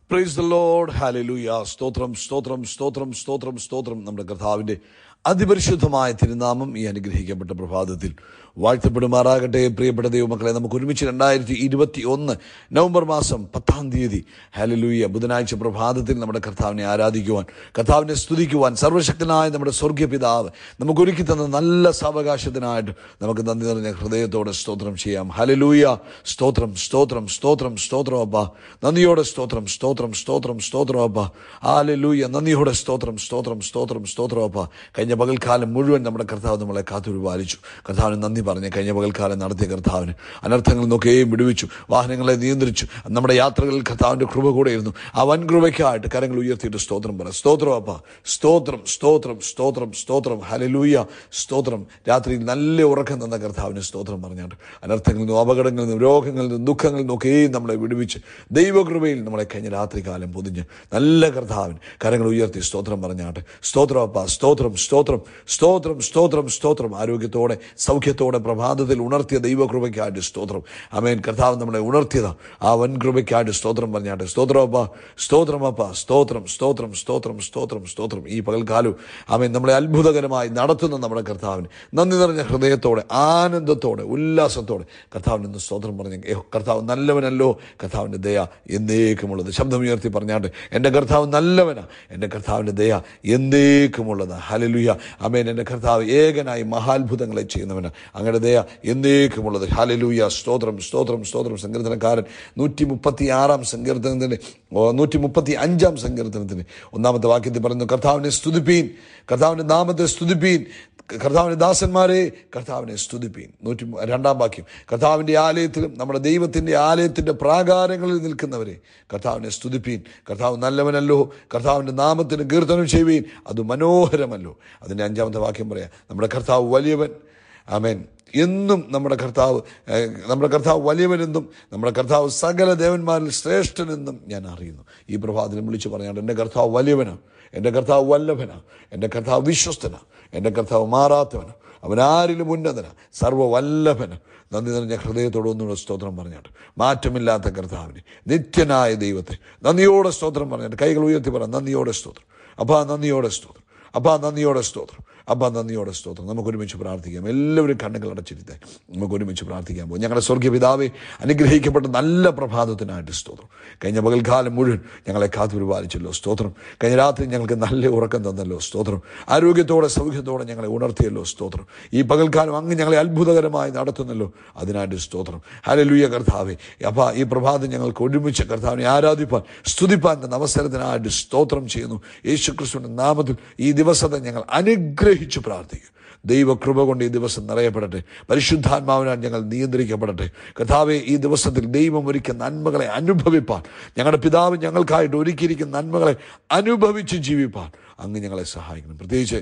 praise the load hallelujah സ്തോത്രം സ്തോത്രം സ്തോത്രം സ്തോത്രം സ്തോത്രം നമ്മുടെ കർത്താവിന്റെ അതിപരിശുദ്ധമായ തിരുനാമം ഈ അനുഗ്രഹിക്കപ്പെട്ട പ്രഭാതത്തിൽ വാഴ്ത്തപ്പെടുമാറാകട്ടെ പ്രിയപ്പെട്ട ദൈവമക്കളെ നമുക്ക് ഒരുമിച്ച് രണ്ടായിരത്തി ഇരുപത്തി ഒന്ന് നവംബർ മാസം പത്താം തീയതി ഹാലലൂയ ബുധനാഴ്ച പ്രഭാതത്തിൽ നമ്മുടെ കർത്താവിനെ ആരാധിക്കുവാൻ കർത്താവിനെ സ്തുതിക്കുവാൻ സർവശക്തനായ നമ്മുടെ സ്വർഗീയ പിതാവ് നമുക്ക് ഒരുക്കി തന്ന നല്ല സാവകാശത്തിനായിട്ട് നമുക്ക് നന്ദി നിറഞ്ഞ ഹൃദയത്തോടെ സ്തോത്രം ചെയ്യാം ഹലലൂയ സ്തോത്രം സ്തോത്രം സ്തോത്രം സ്തോത്രം അപ്പ നന്ദിയോടെ സ്തോത്രം സ്തോത്രം സ്തോത്രം സ്തോത്രം അപ്പ ഹാലലൂയ നന്ദിയോടെ സ്തോത്രം സ്തോത്രം സ്തോത്രം സ്തോത്രം അപ്പ കഴിഞ്ഞ പകൽക്കാലം മുഴുവൻ നമ്മുടെ കർത്താവ് നമ്മളെ കാത്തുപരിപാലിച്ചു കർത്താവിന് നന്ദി പറഞ്ഞ് കഴിഞ്ഞ പകൽക്കാലം നടത്തിയ കർത്താവിന് അനർത്ഥങ്ങളിൽ നിന്നൊക്കെയും വിടുവിച്ചു വാഹനങ്ങളെ നിയന്ത്രിച്ചു നമ്മുടെ യാത്രകളിൽ കർത്താവിന്റെ കൃപ കൂടെ ഇരുന്നു ആ വൻ കൃപയ്ക്കായിട്ട് കരങ്ങൾ ഉയർത്തിയിട്ട് സ്തോത്രം പറ സ്തോത്രം അപ്പ സ്തോത്രം സ്തോത്രം സ്തോത്രം സ്തോത്രം ഹലലൂയ സ്തോത്രം രാത്രി നല്ല ഉറക്കം തന്ന കർത്താവിന് സ്തോത്രം പറഞ്ഞാട്ട് അനർത്ഥങ്ങളിൽ നിന്നും അപകടങ്ങളിൽ നിന്നും രോഗങ്ങളിൽ നിന്നും ദുഃഖങ്ങളിൽ നിന്നൊക്കെയും നമ്മളെ വിടുവിച്ച് ദൈവകൃപയിൽ നമ്മളെ കഴിഞ്ഞ രാത്രികാലം പൊതിഞ്ഞ് നല്ല കർത്താവിന് കരങ്ങൾ ഉയർത്തി സ്തോത്രം പറഞ്ഞാട്ട് സ്തോത്രം അപ്പ സ്തോത്രം സ്തോത്രം സ്തോത്രം സ്തോത്രം സ്തോത്രം ആരോഗ്യത്തോടെ സൗഖ്യത്തോടെ പ്രഭാതത്തിൽ ഉണർത്തിയ ദൈവകൃപയ്ക്കായിട്ട് സ്തോത്രം അമേൻ കർത്താവ് നമ്മളെ ഉണർത്തിയതാ ആ വൻ കൃപയ്ക്കായിട്ട് സ്തോത്രം പറഞ്ഞാട്ട് സ്തോത്രം അപ്പ സ്തോത്രം അപ്പ സ്തോത്രം സ്തോത്രം സ്തോത്രം സ്തോത്രം സ്തോത്രം ഈ പകൽക്കാലവും അമേൻ നമ്മളെ അത്ഭുതകരമായി നടത്തുന്ന നമ്മുടെ കർത്താവിന് നന്ദി നിറഞ്ഞ ഹൃദയത്തോടെ ആനന്ദത്തോടെ ഉല്ലാസത്തോടെ കർത്താവിന് ഇന്ന് സ്തോത്രം പറഞ്ഞ കർത്താവ് നല്ലവനല്ലോ കർത്താവിൻ്റെ ദയ എന്നേക്കുമുള്ളത് ശബ്ദമുയർത്തി പറഞ്ഞാണ്ട് എൻ്റെ കർത്താവ് നല്ലവനാ എൻ്റെ കർത്താവിൻ്റെ ദയ എന്നേക്കുമുള്ളത് ഹലലുയ അമേൻ എൻ്റെ കർത്താവ് ഏകനായി മഹാത്ഭുതങ്ങളെ ചെയ്യുന്നവന് അങ്ങയുടെ ദയ എന്നേക്കുമുള്ളത് ഹലലുയ സ്തോത്രം സ്തോത്രം സ്തോത്രം സങ്കീർത്തനക്കാരൻ നൂറ്റി മുപ്പത്തി ആറാം സങ്കീർത്തനത്തിൻ്റെ നൂറ്റി മുപ്പത്തി അഞ്ചാം സങ്കീർത്തനത്തിന് ഒന്നാമത്തെ വാക്യത്തിൽ പറയുന്നു കർത്താവിനെ സ്തുതിപ്പീൻ കർത്താവിൻ്റെ നാമത്തെ സ്തുതിപ്പീൻ കർത്താവിൻ്റെ ദാസന്മാരെ കർത്താവിനെ സ്തുതിപ്പീൻ നൂറ്റി രണ്ടാം വാക്യം കർത്താവിൻ്റെ ആലയത്തിലും നമ്മുടെ ദൈവത്തിൻ്റെ ആലയത്തിൻ്റെ പ്രാകാരങ്ങളിൽ നിൽക്കുന്നവരെ കർത്താവിനെ സ്തുതിപ്പീൻ കർത്താവ് നല്ലവനല്ലോ കർത്താവിൻ്റെ നാമത്തിന് കീർത്തനം ചെയ്യുവീൻ അത് മനോഹരമല്ലോ അതിൻ്റെ അഞ്ചാമത്തെ വാക്യം പറയാം നമ്മുടെ കർത്താവ് വലിയവൻ ആമേൻ എന്നും നമ്മുടെ കർത്താവ് ഏഹ്, നമ്മുടെ കർത്താവ് വലിയവനെന്നും നമ്മുടെ കർത്താവ് സകല ദേവന്മാരിൽ ശ്രേഷ്ഠനെന്നും ഞാൻ അറിയുന്നു ഈ പ്രഭാതത്തിൽ വിളിച്ചു പറയാണ്ട് എൻ്റെ കർത്താവ് വലിയവനാണ് എൻ്റെ കർത്താവ് വല്ലഭനാണ് എൻ്റെ കർത്താവ് വിശ്വസ്തനാണ് എൻ്റെ കർത്താവ് മാറാത്തവനാണ് അവൻ ആരിലും ഉന്നതനാണ് സർവ്വവല്ലഭന് നന്ദി നിറഞ്ഞ ഹൃദയത്തോടെ ഒന്നുകൂടെ സ്തോത്രം പറഞ്ഞാട്ട് മാറ്റമില്ലാത്ത കർത്താവിനെ നിത്യനായ ദൈവത്തെ നന്ദിയോടെ സ്തോത്രം പറഞ്ഞാട്ട് കൈകൾ ഉയർത്തി പറ നന്ദിയോടെ സ്തോത്രം അപ്പാ നന്ദിയോടെ സ്തോത്രം അപ്പാ നന്ദിയോടെ സ്തോത്രം അപ്പാ നന്ദിയോടെ സ്തോത്രം നമുക്ക് ഒരുമിച്ച് പ്രാർത്ഥിക്കാം എല്ലാവരും കണ്ണുകൾ അടച്ചിരുത്തേ നമുക്ക് ഒരുമിച്ച് പ്രാർത്ഥിക്കാൻ പോകും ഞങ്ങളുടെ സ്വർഗീയ പിതാവെ അനുഗ്രഹിക്കപ്പെട്ട നല്ല പ്രഭാതത്തിനായിട്ട് സ്തോത്രം കഴിഞ്ഞ പകൽക്കാലം മുഴുവൻ ഞങ്ങളെ കാത്തുപരിപാലിച്ചല്ലോ സ്തോത്രം കഴിഞ്ഞ രാത്രി ഞങ്ങൾക്ക് നല്ല ഉറക്കം തന്നല്ലോ സ്തോത്രം ആരോഗ്യത്തോടെ സൗഖ്യത്തോടെ ഞങ്ങളെ ഉണർത്തിയല്ലോ സ്തോത്രം ഈ പകൽക്കാലം അങ്ങ് ഞങ്ങളെ അത്ഭുതകരമായി നടത്തുന്നല്ലോ അതിനായിട്ട് സ്തോത്രം ഹലലുയ കർത്താവെ അപ്പാ ഈ പ്രഭാതം ഞങ്ങൾക്ക് ഒരുമിച്ച് കർത്താവിനെ ആരാധിപ്പാൻ സ്തുതിപ്പാൻ തന്ന അവസരത്തിനായിട്ട് സ്തോത്രം ചെയ്യുന്നു യേശു ക്രിസ്തുവിന്റെ നാമത്തിൽ ഈ ദിവസത്തെ ഞങ്ങൾ അനുഗ്രഹിച്ചു പ്രാർത്ഥിക്കും ദൈവകൃപ കൊണ്ട് ഈ ദിവസം നിറയപ്പെടട്ടെ പരിശുദ്ധാത്മാവിനാൽ ഞങ്ങൾ നിയന്ത്രിക്കപ്പെടട്ടെ കർത്താവെ ഈ ദിവസത്തിൽ ദൈവം ഒരുക്കിയ നന്മകളെ അനുഭവിപ്പാൻ ഞങ്ങളുടെ പിതാവ് ഞങ്ങൾക്കായിട്ട് ഒരുക്കിയിരിക്കുന്ന നന്മകളെ അനുഭവിച്ച് ജീവിപ്പാൻ അങ്ങ് ഞങ്ങളെ സഹായിക്കണം പ്രത്യേകിച്ച്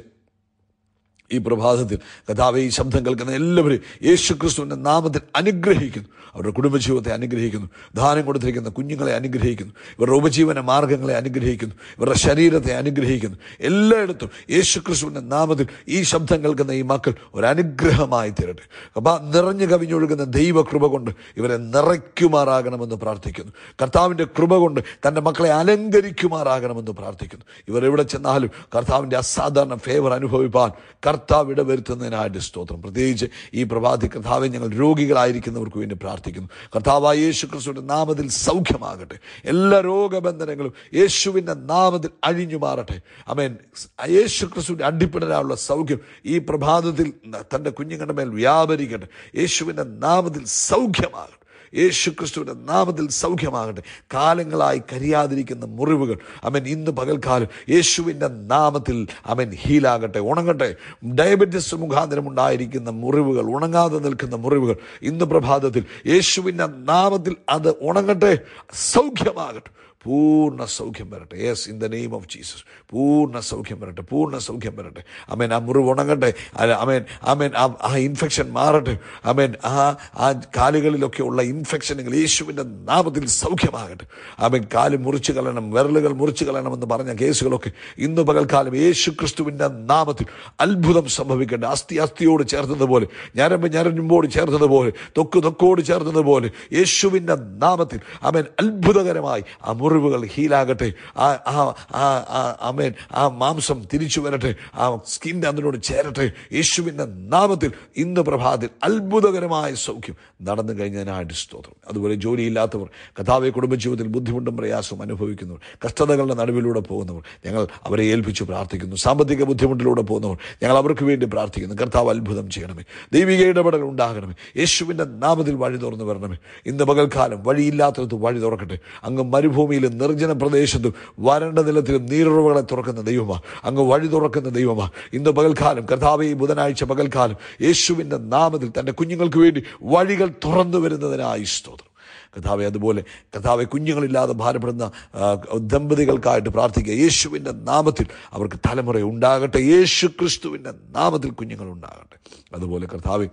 ഈ പ്രഭാതത്തിൽ കഥാവെ ഈ ശബ്ദം കേൾക്കുന്ന എല്ലാവരും യേശു ക്രിസ്തുവിന്റെ നാമത്തിൽ അനുഗ്രഹിക്കുന്നു അവരുടെ കുടുംബജീവിതത്തെ അനുഗ്രഹിക്കുന്നു ദാനം കൊടുത്തിരിക്കുന്ന കുഞ്ഞുങ്ങളെ അനുഗ്രഹിക്കുന്നു ഇവരുടെ ഉപജീവന മാർഗങ്ങളെ അനുഗ്രഹിക്കുന്നു ഇവരുടെ ശരീരത്തെ അനുഗ്രഹിക്കുന്നു എല്ലായിടത്തും യേശു ക്രിസ്തുവിന്റെ നാമത്തിൽ ഈ ശബ്ദം കേൾക്കുന്ന ഈ മക്കൾ ഒരു അനുഗ്രഹമായി തീരട്ടെ അപ്പം നിറഞ്ഞു കവിഞ്ഞൊഴുകുന്ന ദൈവകൃപ കൊണ്ട് ഇവരെ നിറയ്ക്കുമാറാകണമെന്ന് പ്രാർത്ഥിക്കുന്നു കർത്താവിന്റെ കൃപ കൊണ്ട് തൻ്റെ മക്കളെ അലങ്കരിക്കുമാറാകണമെന്ന് പ്രാർത്ഥിക്കുന്നു ഇവർ എവിടെ ചെന്നാലും കർത്താവിന്റെ അസാധാരണ ഫേവർ അനുഭവിപ്പാൻ കർത്താവ് ഇടവരുത്തുന്നതിനായിട്ട് സ്തോത്രം പ്രത്യേകിച്ച് ഈ പ്രഭാതി കർത്താവെ ഞങ്ങൾ രോഗികളായിരിക്കുന്നവർക്ക് വേണ്ടി പ്രാർത്ഥിക്കുന്നു കർത്താവായ യേശു ക്രിസ്തുവിന്റെ നാമത്തിൽ സൗഖ്യമാകട്ടെ എല്ലാ രോഗബന്ധനങ്ങളും യേശുവിന്റെ നാമത്തിൽ അഴിഞ്ഞു മാറട്ടെ അമേൻ യേശു ക്രിസ്തുവിന്റെ അടിപ്പിടരാനുള്ള സൗഖ്യം ഈ പ്രഭാതത്തിൽ തൻ്റെ കുഞ്ഞുങ്ങളുടെ മേൽ വ്യാപരിക്കട്ടെ യേശുവിന്റെ നാമത്തിൽ സൗഖ്യമാകട്ടെ യേശു ക്രിസ്തുവിന്റെ നാമത്തിൽ സൗഖ്യമാകട്ടെ കാലങ്ങളായി കരിയാതിരിക്കുന്ന മുറിവുകൾ അവൻ ഇന്ന് പകൽക്കാലം യേശുവിൻ്റെ നാമത്തിൽ അവൻ ഹീലാകട്ടെ ഉണങ്ങട്ടെ ഡയബറ്റിസ് മുഖാന്തരം ഉണ്ടായിരിക്കുന്ന മുറിവുകൾ ഉണങ്ങാതെ നിൽക്കുന്ന മുറിവുകൾ ഇന്ന് പ്രഭാതത്തിൽ യേശുവിൻ്റെ നാമത്തിൽ അത് ഉണങ്ങട്ടെ സൗഖ്യമാകട്ടെ പൂർണ്ണ സൗഖ്യം വരട്ടെ yes in the name of Jesus പൂർണ്ണ സൗഖ്യം വരട്ടെ പൂർണ്ണ സൗഖ്യം വരട്ടെ അമേൻ ആ മുറിവ് ഉണങ്ങട്ടെ അല്ല, അമേൻ അമേൻ ആ ആ ഇൻഫെക്ഷൻ മാറട്ടെ അമേൻ ആ ആ കാലുകളിലൊക്കെ ഉള്ള ഇൻഫെക്ഷനുകൾ യേശുവിൻ്റെ നാമത്തിൽ സൗഖ്യമാകട്ടെ അമേൻ കാല് മുറിച്ച് കളയണം വിരലുകൾ മുറിച്ച് കളയണമെന്ന് പറഞ്ഞ കേസുകളൊക്കെ ഇന്ന് പകൽക്കാലം യേശു ക്രിസ്തുവിൻ്റെ നാമത്തിൽ അത്ഭുതം സംഭവിക്കട്ടെ അസ്ഥി അസ്ഥിയോട് ചേർത്തതുപോലെ ഞരമ്പ് ഞരമ്പോട് ചേർത്തതുപോലെ തൊക്ക് തൊക്കോട് ചേർത്തതുപോലെ യേശുവിൻ്റെ നാമത്തിൽ അവൻ അത്ഭുതകരമായി ആ മുറിവ് മുറിവുകൾ ഹീലാകട്ടെ ആ ആ ആ ആ അമേൻ ആ മാംസം തിരിച്ചു വരട്ടെ ആ സ്കിൻ്റെ അതിനോട് ചേരട്ടെ യേശുവിൻ്റെ നാമത്തിൽ ഇന്ന് പ്രഭാതത്തിൽ അത്ഭുതകരമായ സൗഖ്യം നടന്നു കഴിഞ്ഞതിനായിട്ട് സ്തോത്രം അതുപോലെ ജോലിയില്ലാത്തവർ കഥാവെ കുടുംബജീവിതത്തിൽ ബുദ്ധിമുട്ടും പ്രയാസവും അനുഭവിക്കുന്നവർ കഷ്ടതകളുടെ നടുവിലൂടെ പോകുന്നവർ ഞങ്ങൾ അവരെ ഏൽപ്പിച്ച് പ്രാർത്ഥിക്കുന്നു സാമ്പത്തിക ബുദ്ധിമുട്ടിലൂടെ പോകുന്നവർ ഞങ്ങൾ അവർക്ക് വേണ്ടി പ്രാർത്ഥിക്കുന്നു കർത്താവ് അത്ഭുതം ചെയ്യണമേ ദൈവിക ഇടപെടൽ ഉണ്ടാകണമേ യേശുവിൻ്റെ നാമത്തിൽ വഴി തുറന്നു വരണമേ ഇന്ന് പകൽക്കാലം വഴിയില്ലാത്തടത്ത് വഴി തുറക്കട്ടെ അങ്ങ് മരുഭൂമിയിലും നിർജ്ജന പ്രദേശത്തും വരണ്ട നിലത്തിലും നീരുറവുകളെ തുറക്കുന്ന ദൈവമാ അങ്ങ് വഴി തുറക്കുന്ന ദൈവമാ ഇന്ന് പകൽക്കാലം കർത്താവെ ഈ ബുധനാഴ്ച പകൽക്കാലം യേശുവിൻ്റെ നാമത്തിൽ തൻ്റെ കുഞ്ഞുങ്ങൾക്ക് വേണ്ടി വഴികൾ തുറന്നു വരുന്നതിനായി സ്തോത്രം കഥാവെ അതുപോലെ കഥാവെ കുഞ്ഞുങ്ങളില്ലാതെ ഭാരപ്പെടുന്ന ആ, ദമ്പതികൾക്കായിട്ട് പ്രാർത്ഥിക്കുക യേശുവിൻ്റെ നാമത്തിൽ അവർക്ക് തലമുറ ഉണ്ടാകട്ടെ യേശു ക്രിസ്തുവിൻ്റെ നാമത്തിൽ കുഞ്ഞുങ്ങൾ ഉണ്ടാകട്ടെ അതുപോലെ കർത്താവെ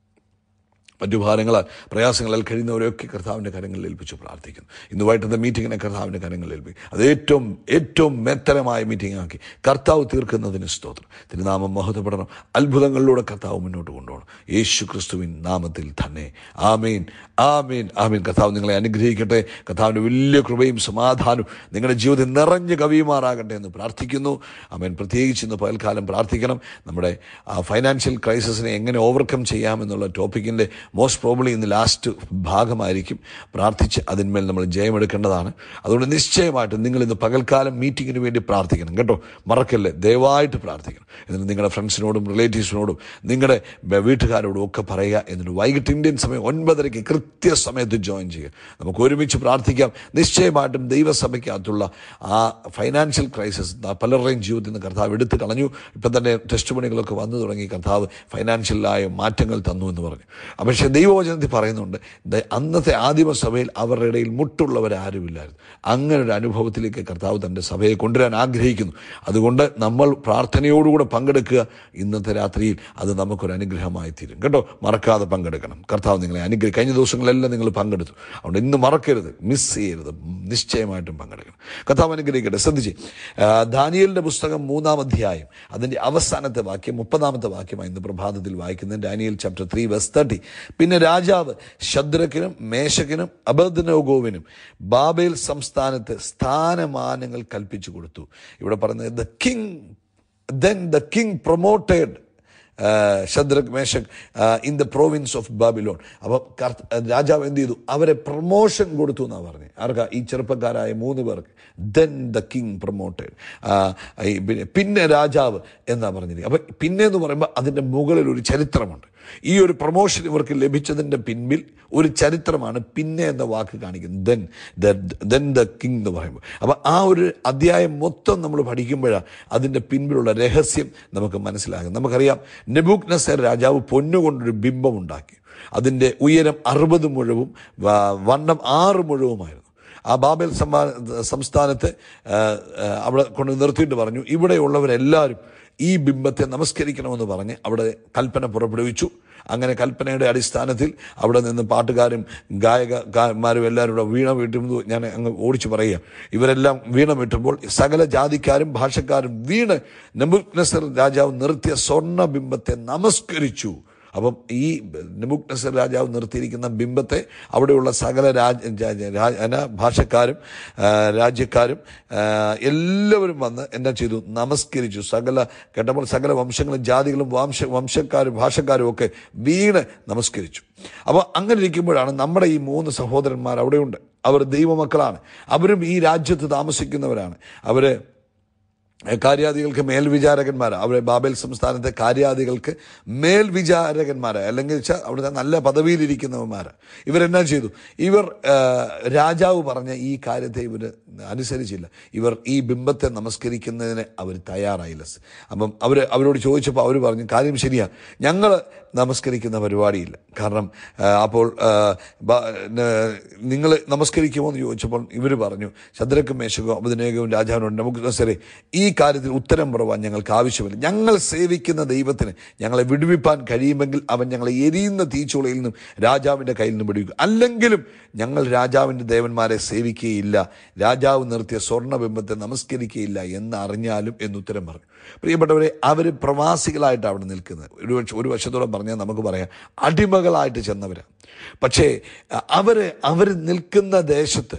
മറ്റു ഭാരങ്ങളാൽ പ്രയാസങ്ങളാൽ കഴിയുന്നവരെയൊക്കെ കർത്താവിൻ്റെ കരങ്ങളിൽ ഏൽപ്പിച്ച് പ്രാർത്ഥിക്കുന്നു ഇന്ന് വൈകിട്ടത്തെ മീറ്റിങ്ങിനെ കർത്താവിൻ്റെ കരങ്ങളിൽ ഏൽപ്പിക്കും അത് ഏറ്റവും ഏറ്റവും മേത്തരമായ മീറ്റിംഗ് ആക്കി കർത്താവ് തീർക്കുന്നതിന് സ്തോത്രം തിരുനാമം മഹത്വപ്പെടണം അത്ഭുതങ്ങളിലൂടെ കർത്താവ് മുന്നോട്ട് കൊണ്ടുപോകണം യേശു ക്രിസ്തുവിൻ നാമത്തിൽ തന്നെ ആമീൻ ആമീൻ ആമീൻ കർത്താവ് നിങ്ങളെ അനുഗ്രഹിക്കട്ടെ കർത്താവിൻ്റെ വലിയ കൃപയും സമാധാനവും നിങ്ങളുടെ ജീവിതത്തിൽ നിറഞ്ഞു കവിയുമാറാകട്ടെ എന്ന് പ്രാർത്ഥിക്കുന്നു ആമേൻ പ്രത്യേകിച്ച് ഇന്ന് പകൽക്കാലം പ്രാർത്ഥിക്കണം നമ്മുടെ ഫൈനാൻഷ്യൽ ക്രൈസിസിനെ എങ്ങനെ ഓവർകം ചെയ്യാമെന്നുള്ള ടോപ്പിക്കിൻ്റെ മോസ്റ്റ് പ്രോബ്ലി ഇന്ന് ലാസ്റ്റ് ഭാഗമായിരിക്കും പ്രാർത്ഥിച്ച് അതിന്മേൽ നമ്മൾ ജയമെടുക്കേണ്ടതാണ് അതുകൊണ്ട് നിശ്ചയമായിട്ടും നിങ്ങൾ ഇന്ന് പകൽക്കാലം മീറ്റിങ്ങിന് വേണ്ടി പ്രാർത്ഥിക്കണം കേട്ടോ മറക്കല്ലേ ദയവായിട്ട് പ്രാർത്ഥിക്കണം എന്നിട്ട് നിങ്ങളുടെ ഫ്രണ്ട്സിനോടും റിലേറ്റീവ്സിനോടും നിങ്ങളുടെ ബ- വീട്ടുകാരോടും ഒക്കെ പറയുക എന്നിട്ട് വൈകിട്ട് ഇന്ത്യൻ സമയം ഒൻപതരയ്ക്ക് കൃത്യസമയത്ത് ജോയിൻ ചെയ്യുക നമുക്ക് ഒരുമിച്ച് പ്രാർത്ഥിക്കാം നിശ്ചയമായിട്ടും ദൈവസഭയ്ക്കകത്തുള്ള ആ ഫൈനാൻഷ്യൽ ക്രൈസിസ് പലരുടെയും ജീവിതത്തിൽ നിന്ന് കർത്താവ് എടുത്തു കളഞ്ഞു ഇപ്പം തന്നെ ടെസ്റ്റ് പണികളൊക്കെ വന്നു തുടങ്ങി കർത്താവ് ഫൈനാൻഷ്യലായ മാറ്റങ്ങൾ തന്നു എന്ന് പറഞ്ഞു അപ്പം പക്ഷേ ദൈവവചനത്തിൽ പറയുന്നുണ്ട് ദ- അന്നത്തെ ആദിമസഭയിൽ അവരുടെ ഇടയിൽ മുട്ടുള്ളവരാരുമില്ലായിരുന്നു അങ്ങനെ ഒരു അനുഭവത്തിലേക്ക് കർത്താവ് തൻ്റെ സഭയെ കൊണ്ടുവരാൻ ആഗ്രഹിക്കുന്നു അതുകൊണ്ട് നമ്മൾ പ്രാർത്ഥനയോടുകൂടെ പങ്കെടുക്കുക ഇന്നത്തെ രാത്രിയിൽ അത് നമുക്കൊരു അനുഗ്രഹമായി തീരും കേട്ടോ മറക്കാതെ പങ്കെടുക്കണം കർത്താവ് നിങ്ങളെ അനുഗ്രഹം കഴിഞ്ഞ ദിവസങ്ങളെല്ലാം നിങ്ങൾ പങ്കെടുത്തു അതുകൊണ്ട് ഇന്ന് മറക്കരുത് മിസ് ചെയ്യരുത് നിശ്ചയമായിട്ടും പങ്കെടുക്കണം കർത്താവ് അനുഗ്രഹിക്കട്ടെ ശ്രദ്ധിച്ച് ആ, ദാനിയേലിന്റെ പുസ്തകം മൂന്നാം അധ്യായം അതിൻ്റെ അവസാനത്തെ വാക്യം മുപ്പതാമത്തെ വാക്യമായി ഇന്ന് പ്രഭാതത്തിൽ വായിക്കുന്നത് Daniel chapter three verse thirty പിന്നെ രാജാവ് ശദ്രക്കിനും മേശക്കിനും അബദ്നോഗോവിനും ബാബേൽ സംസ്ഥാനത്ത് സ്ഥാനമാനങ്ങൾ കൽപ്പിച്ചു കൊടുത്തു ഇവിടെ പറയുന്നത് the king then the king promoted Shadrach Meshach in the province of Babylon അപ്പം കർത്ത- രാജാവ് എന്ത് ചെയ്തു അവരെ പ്രൊമോഷൻ കൊടുത്തു എന്നാണ് പറഞ്ഞത് ആർക്കാ ഈ ചെറുപ്പക്കാരായ മൂന്ന് പേർക്ക് ദെൻ ദ കിങ് പ്രൊമോട്ടഡ് പിന്നെ രാജാവ് എന്നാ പറഞ്ഞിരിക്കുന്നത് അപ്പം പിന്നെ എന്ന് പറയുമ്പോൾ അതിൻ്റെ മുകളിൽ ഒരു ചരിത്രമുണ്ട് ഈ ഒരു പ്രൊമോഷൻ ഇവർക്ക് ലഭിച്ചതിൻ്റെ പിൻപിൽ ഒരു ചരിത്രമാണ് പിന്നെ എന്ന വാക്ക് കാണിക്കുന്നത് ദെൻ ദെൻ ദ കിങ് എന്ന് പറയുമ്പോൾ അപ്പം ആ ഒരു അധ്യായം മൊത്തം നമ്മൾ പഠിക്കുമ്പോഴാണ് അതിൻ്റെ പിൻപിലുള്ള രഹസ്യം നമുക്ക് മനസ്സിലാകും നമുക്കറിയാം നെബൂക്ക് നസർ രാജാവ് പൊന്നുകൊണ്ടൊരു ബിംബം ഉണ്ടാക്കി അതിൻ്റെ ഉയരം അറുപത് മുഴവും വ- വണ്ണം ആറ് മുഴവുമായിരുന്നു ആ ബാബേൽ സമ്മാ- സംസ്ഥാനത്ത് ആ, ആ, അവിടെ കൊണ്ട് നിർത്തിയിട്ട് പറഞ്ഞു ഇവിടെയുള്ളവരെല്ലാവരും ഈ ബിംബത്തെ നമസ്കരിക്കണമെന്ന് പറഞ്ഞ് അവിടെ കൽപ്പന പുറപ്പെടുവിച്ചു അങ്ങനെ കൽപ്പനയുടെ അടിസ്ഥാനത്തിൽ അവിടെ നിന്ന് പാട്ടുകാരും ഗായകമാരും എല്ലാവരും കൂടെ വീണ വീട്ടുമ്പോൾ ഞാൻ അങ്ങ് ഓടിച്ചു പറയുക ഇവരെല്ലാം വീണ വീട്ടുമ്പോൾ സകല ജാതിക്കാരും ഭാഷക്കാരും വീണ് നെബുക്നസർ രാജാവ് നിർത്തിയ സ്വർണ്ണ ബിംബത്തെ നമസ്കരിച്ചു അപ്പം ഈ നെബുക് നസർ രാജാവ് നിർത്തിയിരിക്കുന്ന ബിംബത്തെ അവിടെയുള്ള സകല രാജ രാജ- രാ- എന്നാ ഭാഷക്കാരും ആ, രാജ്യക്കാരും ആ, എല്ലാവരും വന്ന് എന്നാ ചെയ്തു നമസ്കരിച്ചു സകല കേട്ടപ്പോൾ സകല വംശങ്ങളും ജാതികളും വംശ വംശക്കാരും ഭാഷക്കാരും ഒക്കെ വീണ് നമസ്കരിച്ചു അപ്പോൾ അങ്ങനെ ഇരിക്കുമ്പോഴാണ് നമ്മുടെ ഈ മൂന്ന് സഹോദരന്മാർ അവിടെയുണ്ട് അവർ ദൈവമക്കളാണ് അവരും ഈ രാജ്യത്ത് താമസിക്കുന്നവരാണ് അവർ കാര്യാദികൾക്ക് മേൽവിചാരകന്മാരാ അവിടെ ബാബേൽ സംസ്ഥാനത്തെ കാര്യാദികൾക്ക് മേൽവിചാരകന്മാരാ അല്ലെങ്കിൽ വെച്ചാൽ അവിടുത്തെ നല്ല പദവിയിലിരിക്കുന്നവന്മാരാ ഇവരെന്നാ ചെയ്തു ഇവർ ആ, രാജാവ് പറഞ്ഞ ഈ കാര്യത്തെ ഇവർ അനുസരിച്ചില്ല ഇവർ ഈ ബിംബത്തെ നമസ്കരിക്കുന്നതിന് അവർ തയ്യാറായില്ല അപ്പം അവർ അവരോട് ചോദിച്ചപ്പോൾ അവർ പറഞ്ഞു കാര്യം ശരിയാ ഞങ്ങൾ നമസ്കരിക്കുന്ന പരിപാടിയില്ല കാരണം ആ, അപ്പോൾ നിങ്ങൾ നമസ്കരിക്കുമോ എന്ന് ചോദിച്ചപ്പോൾ ഇവർ പറഞ്ഞു ശദ്രക്കും മേശകവും അബുദിനേകവും രാജാവിനോട് നമുക്ക് സരെ ഈ കാര്യത്തിൽ ഉത്തരം പറവാൻ ഞങ്ങൾക്ക് ആവശ്യമില്ല ഞങ്ങൾ സേവിക്കുന്ന ദൈവത്തിന് ഞങ്ങളെ വിടുവിപ്പാൻ കഴിയുമെങ്കിൽ അവൻ ഞങ്ങളെ എരിയുന്ന തീച്ചുളയിൽ നിന്നും രാജാവിൻ്റെ കയ്യിൽ നിന്നും വിടുവിക്കും അല്ലെങ്കിലും ഞങ്ങൾ രാജാവിൻ്റെ ദേവന്മാരെ സേവിക്കുകയില്ല രാജാവ് നിർത്തിയ സ്വർണ്ണബിംബത്തെ നമസ്കരിക്കുകയില്ല എന്ന് അറിഞ്ഞാലും എന്നുത്തരം പറഞ്ഞു പ്രിയപ്പെട്ടവരെ അവർ പ്രവാസികളായിട്ട് അവിടെ നിൽക്കുന്നത് ഒരു വശ- ഒരു വശത്തോടെ പറഞ്ഞാൽ നമുക്ക് പറയാം അടിമകളായിട്ട് ചെന്നവരാണ് പക്ഷേ അവർ അവർ നിൽക്കുന്ന ദേശത്ത്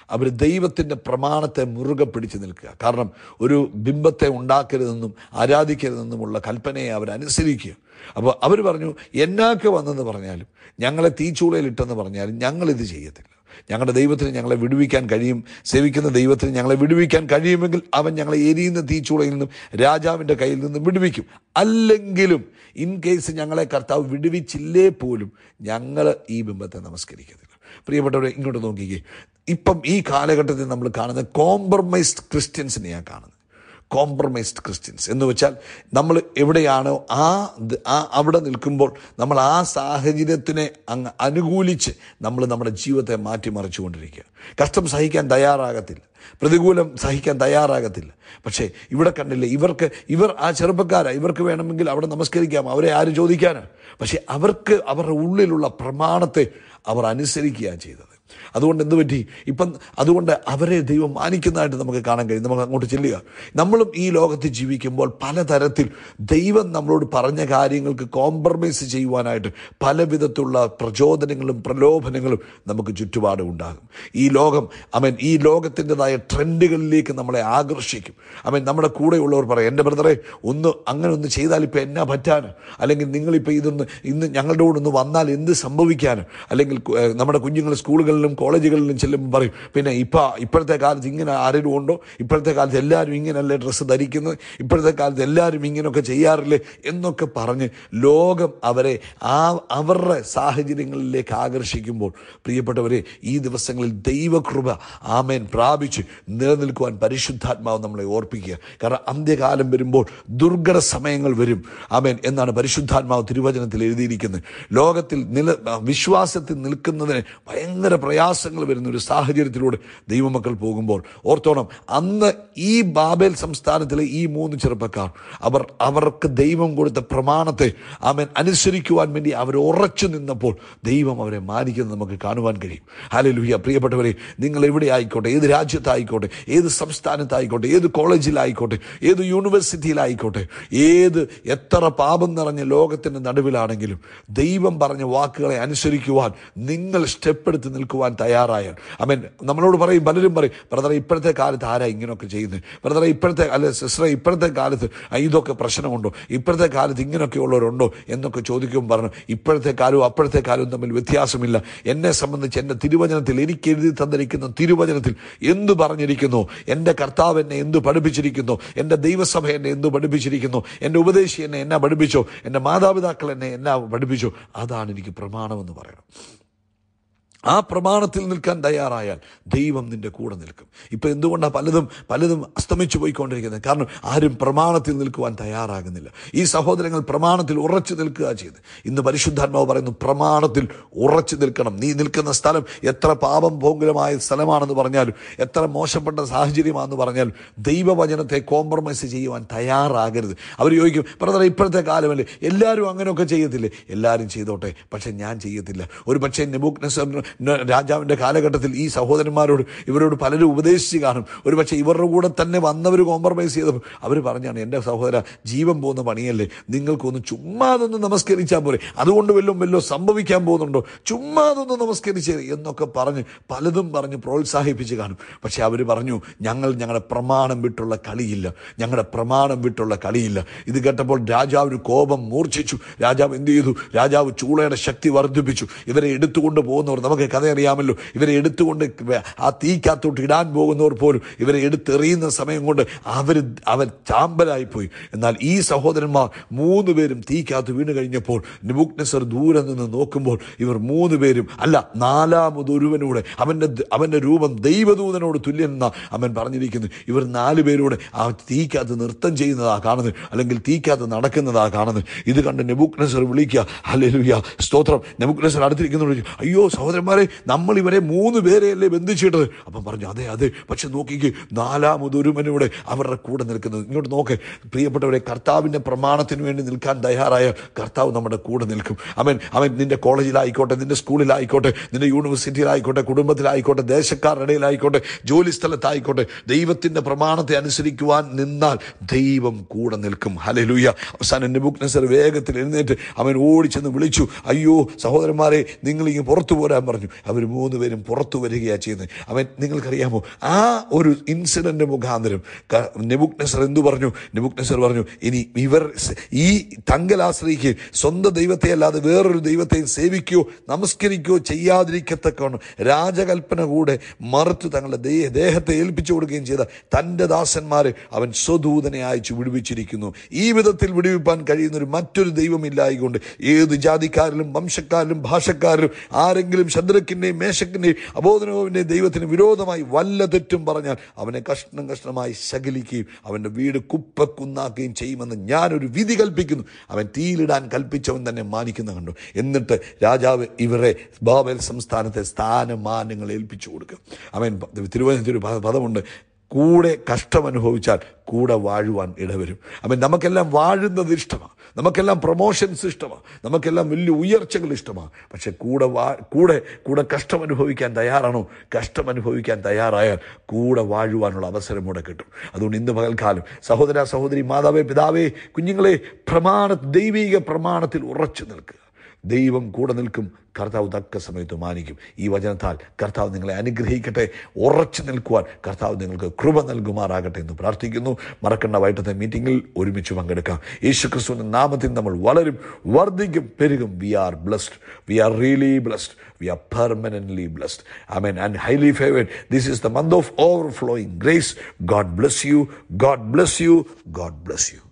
അവർ ദൈവത്തിൻ്റെ പ്രമാണത്തെ മുറുകെ പിടിച്ചു നിൽക്കുക കാരണം ഒരു ബിംബത്തെ ഉണ്ടാക്കരുതെന്നും ആരാധിക്കരുതെന്നുമുള്ള കൽപ്പനയെ അവരനുസരിക്കുക അപ്പോൾ അവർ പറഞ്ഞു എന്നാക്ക് വന്നെന്ന് പറഞ്ഞാലും ഞങ്ങളെ തീച്ചൂളയിലിട്ടെന്ന് പറഞ്ഞാലും ഞങ്ങളിത് ചെയ്യത്തില്ല ഞങ്ങളുടെ ദൈവത്തിന് ഞങ്ങളെ വിടുവിക്കാൻ കഴിയും സേവിക്കുന്ന ദൈവത്തിന് ഞങ്ങളെ വിടുവിക്കാൻ കഴിയുമെങ്കിൽ അവൻ ഞങ്ങളെ എരിയുന്ന തീച്ചൂളയിൽ നിന്നും രാജാവിൻ്റെ കയ്യിൽ നിന്നും വിടുവിക്കും അല്ലെങ്കിലും ഇൻ കേസ് ഞങ്ങളെ കർത്താവ് വിടുവിച്ചില്ലേ പോലും ഞങ്ങൾ ഈ ബിംബത്തെ നമസ്കരിക്കത്തില്ല പ്രിയപ്പെട്ടവരെ ഇങ്ങോട്ട് നോക്കിക്കേ ഇപ്പം ഈ കാലഘട്ടത്തിൽ നമ്മൾ കാണുന്ന കോംപ്രമൈസ്ഡ് ക്രിസ്ത്യൻസിനെയാണ് കാണുന്നത് കോംപ്രമൈസ്ഡ് ക്രിസ്ത്യൻസ് എന്ന് വെച്ചാൽ നമ്മൾ എവിടെയാണോ ആ ദ- ആ അവിടെ നിൽക്കുമ്പോൾ നമ്മൾ ആ സാഹചര്യത്തിനെ അങ്ങ് അനുകൂലിച്ച് നമ്മൾ നമ്മുടെ ജീവിതത്തെ മാറ്റിമറിച്ചുകൊണ്ടിരിക്കുക കഷ്ടം സഹിക്കാൻ തയ്യാറാകത്തില്ല പ്രതികൂലം സഹിക്കാൻ തയ്യാറാകത്തില്ല പക്ഷേ ഇവിടെ കണ്ടില്ലേ ഇവർക്ക് ഇവർ ആ ചെറുപ്പക്കാരാ ഇവർക്ക് വേണമെങ്കിൽ അവിടെ നമസ്കരിക്കാം അവരെ ആര് ചോദിക്കാനാണ് പക്ഷേ അവർക്ക് അവരുടെ ഉള്ളിലുള്ള പ്രമാണത്തെ അവർ അനുസരിക്കുകയാണ് ചെയ്തത് അതുകൊണ്ട് എന്ത് പറ്റി ഇപ്പം അതുകൊണ്ട് അവരെ ദൈവം മാനിക്കുന്നതായിട്ട് നമുക്ക് കാണാൻ കഴിയും നമുക്ക് അങ്ങോട്ട് ചെല്ലുക നമ്മളും ഈ ലോകത്ത് ജീവിക്കുമ്പോൾ പലതരത്തിൽ ദൈവം നമ്മളോട് പറഞ്ഞ കാര്യങ്ങൾക്ക് കോംപ്രമൈസ് ചെയ്യുവാനായിട്ട് പല വിധത്തിലുള്ള പ്രചോദനങ്ങളും പ്രലോഭനങ്ങളും നമുക്ക് ചുറ്റുപാടും ഉണ്ടാകും ഈ ലോകം അവൻ ഈ ലോകത്തിൻ്റെതായ ട്രെൻഡുകളിലേക്ക് നമ്മളെ ആകർഷിക്കും അവൻ നമ്മുടെ കൂടെയുള്ളവർ പറയും എൻ്റെ ബ്രദറെ ഒന്ന് അങ്ങനെ ഒന്ന് ചെയ്താൽ ഇപ്പം എന്നാ പറ്റാന് അല്ലെങ്കിൽ നിങ്ങളിപ്പോൾ ഇതൊന്ന് ഇന്ന് ഞങ്ങളുടെ കൂടെ ഒന്ന് വന്നാൽ എന്ത് സംഭവിക്കാന് അല്ലെങ്കിൽ കു- ഏഹ് നമ്മുടെ കുഞ്ഞുങ്ങൾ സ്കൂളുകളിലും കോളേജുകളിലും ചെല്ലുമ്പോൾ പറയും പിന്നെ ഇപ്പം ഇപ്പോഴത്തെ കാലത്ത് ഇങ്ങനെ ആരെങ്കിലും ഉണ്ടോ ഇപ്പോഴത്തെ കാലത്ത് എല്ലാവരും ഇങ്ങനല്ലേ ഡ്രസ്സ് ധരിക്കുന്നത് ഇപ്പോഴത്തെ കാലത്ത് എല്ലാവരും ഇങ്ങനെയൊക്കെ ചെയ്യാറില്ലേ എന്നൊക്കെ പറഞ്ഞ് ലോകം അവരെ ആ അവരുടെ സാഹചര്യങ്ങളിലേക്ക് ആകർഷിക്കുമ്പോൾ പ്രിയപ്പെട്ടവരെ ഈ ദിവസങ്ങളിൽ ദൈവകൃപ ആമേൻ പ്രാപിച്ച് നിലനിൽക്കുവാൻ പരിശുദ്ധാത്മാവ് നമ്മളെ ഓർപ്പിക്കുക കാരണം അന്ത്യകാലം വരുമ്പോൾ ദുർഘട സമയങ്ങൾ വരും ആമേൻ എന്നാണ് പരിശുദ്ധാത്മാവ് തിരുവചനത്തിൽ എഴുതിയിരിക്കുന്നത് ലോകത്തിൽ നില വിശ്വാസത്തിൽ നിൽക്കുന്നതിന് ഭയങ്കര പ്രയാസങ്ങൾ വരുന്ന ഒരു സാഹചര്യത്തിലൂടെ ദൈവമക്കൾ പോകുമ്പോൾ ഓർത്തോണം അന്ന് ഈ ബാബേൽ സംസ്ഥാനത്തിലെ ഈ മൂന്ന് ചെറുപ്പക്കാർ അവർ അവർക്ക് ദൈവം കൊടുത്ത പ്രമാണത്തെ ആമേൻ അനുസരിക്കുവാൻ വേണ്ടി അവർ ഉറച്ചു നിന്നപ്പോൾ ദൈവം അവരെ മാനിക്കുന്നത് നമുക്ക് കാണുവാൻ കഴിയും ഹാലലുയ്യ പ്രിയപ്പെട്ടവരെ നിങ്ങൾ എവിടെ ആയിക്കോട്ടെ ഏത് രാജ്യത്തായിക്കോട്ടെ ഏത് സംസ്ഥാനത്തായിക്കോട്ടെ ഏത് കോളേജിലായിക്കോട്ടെ ഏത് യൂണിവേഴ്സിറ്റിയിലായിക്കോട്ടെ ഏത് എത്ര പാപം നിറഞ്ഞ ലോകത്തിൻ്റെ നടുവിലാണെങ്കിലും ദൈവം പറഞ്ഞ വാക്കുകളെ അനുസരിക്കുവാൻ നിങ്ങൾ സ്റ്റെപ്പ് എടുത്ത് നിൽക്കുവാൻ തയ്യാറായാൽ അമേൻ നമ്മളോട് പറയും പലരും പറയും ബ്രദറെ ഇപ്പോഴത്തെ കാലത്ത് ആരാ ഇങ്ങനെയൊക്കെ ചെയ്യുന്നത് ബ്രദറെ ഇപ്പോഴത്തെ അല്ലെ സിസ്റ്ററെ ഇപ്പോഴത്തെ കാലത്ത് ആ, ഇതൊക്കെ പ്രശ്നമുണ്ടോ ഇപ്പോഴത്തെ കാലത്ത് ഇങ്ങനെയൊക്കെ ഉള്ളവരുണ്ടോ എന്നൊക്കെ ചോദിക്കുമ്പോൾ പറഞ്ഞു ഇപ്പോഴത്തെ കാലവും അപ്പോഴത്തെ കാലവും തമ്മിൽ വ്യത്യാസമില്ല എന്നെ സംബന്ധിച്ച് എൻ്റെ തിരുവചനത്തിൽ എനിക്ക് എഴുതി തന്നിരിക്കുന്ന തിരുവചനത്തിൽ എന്ത് പറഞ്ഞിരിക്കുന്നു എൻ്റെ കർത്താവ് എന്നെ എന്ത് പഠിപ്പിച്ചിരിക്കുന്നു എൻ്റെ ദൈവസഭ എന്നെ എന്ത് പഠിപ്പിച്ചിരിക്കുന്നു എൻ്റെ ഉപദേശി എന്നെ എന്നാ പഠിപ്പിച്ചോ എൻ്റെ മാതാപിതാക്കൾ എന്നെ എന്നാ പഠിപ്പിച്ചോ അതാണ് എനിക്ക് പ്രമാണമെന്ന് പറയണം ആ പ്രമാണത്തിൽ നിൽക്കാൻ തയ്യാറായാൽ ദൈവം നിന്റെ കൂടെ നിൽക്കും ഇപ്പൊ എന്തുകൊണ്ടാണ് പലതും പലതും അസ്തമിച്ചു പോയിക്കൊണ്ടിരിക്കുന്നത് കാരണം ആരും പ്രമാണത്തിൽ നിൽക്കുവാൻ തയ്യാറാകുന്നില്ല ഈ സഹോദരങ്ങൾ പ്രമാണത്തിൽ ഉറച്ചു നിൽക്കുക ചെയ്ത് ഇന്ന് പരിശുദ്ധാത്മാവ് പറയുന്നു പ്രമാണത്തിൽ ഉറച്ചു നിൽക്കണം നീ നിൽക്കുന്ന സ്ഥലം എത്ര പാപം ഭോങ്കരമായ സ്ഥലമാണെന്ന് പറഞ്ഞാലും എത്ര മോശപ്പെട്ട സാഹചര്യമാണെന്ന് പറഞ്ഞാലും ദൈവവചനത്തെ കോംപ്രമൈസ് ചെയ്യുവാൻ തയ്യാറാകരുത് അവർ ചോദിക്കും ബ്രദറെ ഇപ്പോഴത്തെ കാലമല്ലേ എല്ലാവരും അങ്ങനെയൊക്കെ ചെയ്യത്തില്ലേ എല്ലാവരും ചെയ്തോട്ടെ പക്ഷെ ഞാൻ ചെയ്യത്തില്ല ഒരു പക്ഷേ നെബൂക്നസറിന് രാജാവിൻ്റെ കാലഘട്ടത്തിൽ ഈ സഹോദരന്മാരോട് ഇവരോട് പലരും ഉപദേശിച്ച് കാണും ഒരു പക്ഷേ ഇവരുടെ കൂടെ തന്നെ വന്നവർ കോംപ്രമൈസ് ചെയ്തപ്പോൾ അവർ പറഞ്ഞാണ് എൻ്റെ സഹോദര ജീവൻ പോകുന്ന പണിയല്ലേ നിങ്ങൾക്കൊന്ന് ചുമ്മാ അതൊന്ന് നമസ്കരിച്ചാൽ പോരെ അതുകൊണ്ട് വല്ലതും വല്ലോ സംഭവിക്കാൻ പോകുന്നുണ്ടോ ചുമ്മാ അതൊന്ന് നമസ്കരിച്ചേ എന്നൊക്കെ പറഞ്ഞ് പലതും പറഞ്ഞ് പ്രോത്സാഹിപ്പിച്ച് കാണും പക്ഷെ അവർ പറഞ്ഞു ഞങ്ങൾ ഞങ്ങളുടെ പ്രമാണം വിട്ടുള്ള കളിയില്ല ഞങ്ങളുടെ പ്രമാണം വിട്ടുള്ള കളിയില്ല ഇത് കേട്ടപ്പോൾ രാജാവിന് കോപം മൂർച്ഛിച്ചു രാജാവ് എന്ത് ചെയ്തു രാജാവ് ചൂളയുടെ ശക്തി വർദ്ധിപ്പിച്ചു ഇവരെ എടുത്തുകൊണ്ട് പോകുന്നവർ നമുക്ക് കഥ അറിയാമല്ലോ ഇവരെ എടുത്തുകൊണ്ട് ആ തീക്കകത്തോട്ട് ഇടാൻ പോകുന്നവർ പോലും ഇവരെ എടുത്തെറിയുന്ന സമയം കൊണ്ട് അവർ അവർ ചാമ്പലായിപ്പോയി എന്നാൽ ഈ സഹോദരന്മാർ മൂന്ന് പേരും തീക്കകത്ത് വീണ് കഴിഞ്ഞപ്പോൾ നിബുക്നസർ ദൂരെ നിന്ന് നോക്കുമ്പോൾ ഇവർ മൂന്ന് പേരും അല്ല നാലാമതൊരുവനൂടെ അവൻ്റെ അവൻ്റെ രൂപം ദൈവദൂതനോട് തുല്യനെന്ന അവൻ പറഞ്ഞിരിക്കുന്നു ഇവർ നാല് പേരൂടെ ആ തീക്കകത്ത് നൃത്തം ചെയ്യുന്നതാ കാണുന്നത് അല്ലെങ്കിൽ തീക്കകത്ത് നടക്കുന്നതാ കാണുന്നത് ഇത് കണ്ട് നെബുക്നസർ വിളിക്കുക ഹല്ലേലൂയ സ്തോത്രം നെബുക്നസർ അടുത്തിരിക്കുന്നവർ അയ്യോ സഹോദരന്മാരെ നമ്മൾ ഇവരെ മൂന്ന് പേരെയല്ലേ ബന്ധിച്ചിട്ടത് അപ്പം പറഞ്ഞു അതെ അതെ പക്ഷെ നോക്കിക്ക് നാലാമതൊരുവനൂടെ അവരുടെ കൂടെ നിൽക്കുന്നത് ഇങ്ങോട്ട് നോക്ക് പ്രിയപ്പെട്ടവരെ കർത്താവിൻ്റെ പ്രമാണത്തിന് വേണ്ടി നിൽക്കാൻ തയ്യാറായ കർത്താവ് നമ്മുടെ കൂടെ നിൽക്കും അവൻ അവൻ നിന്റെ കോളേജിലായിക്കോട്ടെ നിന്റെ സ്കൂളിലായിക്കോട്ടെ നിന്റെ യൂണിവേഴ്സിറ്റിയിലായിക്കോട്ടെ കുടുംബത്തിലായിക്കോട്ടെ ദേശക്കാരുടെ ഇടയിലായിക്കോട്ടെ ജോലി സ്ഥലത്തായിക്കോട്ടെ ദൈവത്തിൻ്റെ പ്രമാണത്തെ അനുസരിക്കുവാൻ നിന്നാൽ ദൈവം കൂടെ നിൽക്കും ഹലലുയ അവസാനം നെബുക്നസർ വേഗത്തിൽ എഴുന്നേറ്റ് അവൻ ഓടിച്ചെന്ന് വിളിച്ചു അയ്യോ സഹോദരന്മാരെ നിങ്ങൾ ഇങ്ങനെ പുറത്തു പോരാൻ പറഞ്ഞു പറഞ്ഞു അവർ മൂന്ന് പേരും പുറത്തു വരികയാണ് ചെയ്യുന്നത് അവൻ നിങ്ങൾക്കറിയാമോ ആ ഒരു ഇൻസിഡന്റ് മുഖാന്തരം നെബുക്നസർ എന്തു പറഞ്ഞു നെബുക്നസർ പറഞ്ഞു ഇനി ഇവർ സ് ഈ തങ്കൽ ആശ്രയിക്കുകയും സ്വന്തം ദൈവത്തെ അല്ലാതെ വേറൊരു ദൈവത്തെയും സേവിക്കുകയോ നമസ്കരിക്കുകയോ ചെയ്യാതിരിക്കത്തക്കവണ്ണം രാജകൽപ്പന കൂടെ മറുത്ത് തങ്ങളുടെ ദേ- ദേഹത്തെ ഏൽപ്പിച്ചു കൊടുക്കുകയും ചെയ്ത തൻ്റെ ദാസന്മാരെ അവൻ സ്വദൂതനെ അയച്ചു വിടുവിച്ചിരിക്കുന്നു ഈ വിധത്തിൽ വിടുവിപ്പാൻ കഴിയുന്ന ഒരു മറ്റൊരു ദൈവമില്ലായിക്കൊണ്ട് ഏത് ജാതിക്കാരിലും വംശക്കാരിലും ഭാഷക്കാരിലും ആരെങ്കിലും ശദ്രക്കിൻ്റെയും മേശക്കിൻ്റെയും അബോധനോവിൻ്റെയും ദൈവത്തിന് വിരോധമായി വല്ല തെറ്റും പറഞ്ഞാൽ അവനെ കഷ്ണം കഷ്ണമായി ശകലിക്കുകയും അവൻ്റെ വീട് കുപ്പക്കുന്നാക്കുകയും ചെയ്യുമെന്ന് ഞാനൊരു വിധി കൽപ്പിക്കുന്നു അവൻ തീയിലിടാൻ കൽപ്പിച്ചവൻ തന്നെ മാനിക്കുന്ന കണ്ടു എന്നിട്ട് രാജാവ് ഇവരെ ബാബേൽ സംസ്ഥാനത്തെ സ്ഥാനമാനങ്ങൾ ഏൽപ്പിച്ചു കൊടുക്കും അവൻ തിരുവനന്തപുരത്ത് ഒരു പ- പദമുണ്ട് കൂടെ കഷ്ടം അനുഭവിച്ചാൽ കൂടെ വാഴുവാൻ ഇടവരും അവൻ നമുക്കെല്ലാം വാഴുന്നത് ഇഷ്ടമാണ് നമുക്കെല്ലാം പ്രൊമോഷൻസ് ഇഷ്ടമാണ് നമുക്കെല്ലാം വലിയ ഉയർച്ചകൾ ഇഷ്ടമാണ് പക്ഷെ കൂടെ വാ കൂടെ കൂടെ കഷ്ടം അനുഭവിക്കാൻ തയ്യാറാണോ കഷ്ടം അനുഭവിക്കാൻ തയ്യാറായാൽ കൂടെ വാഴുവാനുള്ള അവസരം കൂടെ കിട്ടും അതുകൊണ്ട് ഇന്ന് പകൽക്കാലം സഹോദര സഹോദരി മാതാവേ പിതാവേ കുഞ്ഞുങ്ങളെ പ്രമാണ ദൈവിക പ്രമാണത്തിൽ ഉറച്ചു നിൽക്കുക ദൈവം കൂടെ നിൽക്കും കർത്താവ് തക്ക സമയത്ത് മാനിക്കും ഈ വചനത്താൽ കർത്താവ് നിങ്ങളെ അനുഗ്രഹിക്കട്ടെ ഉറച്ചു നിൽക്കുവാൻ കർത്താവ് നിങ്ങൾക്ക് കൃപ നൽകുമാറാകട്ടെ എന്ന് പ്രാർത്ഥിക്കുന്നു മറക്കണ്ട വൈകിട്ടത്തെ മീറ്റിംഗിൽ ഒരുമിച്ച് പങ്കെടുക്കാം യേശു ക്രിസ്തുവിൻ്റെ നാമത്തിൽ നമ്മൾ വളരും വർദ്ധിക്കും പെരുകും we are blessed we are really blessed we are permanently blessed I mean and highly favoured this is the month of overflowing grace God bless you God bless you God bless U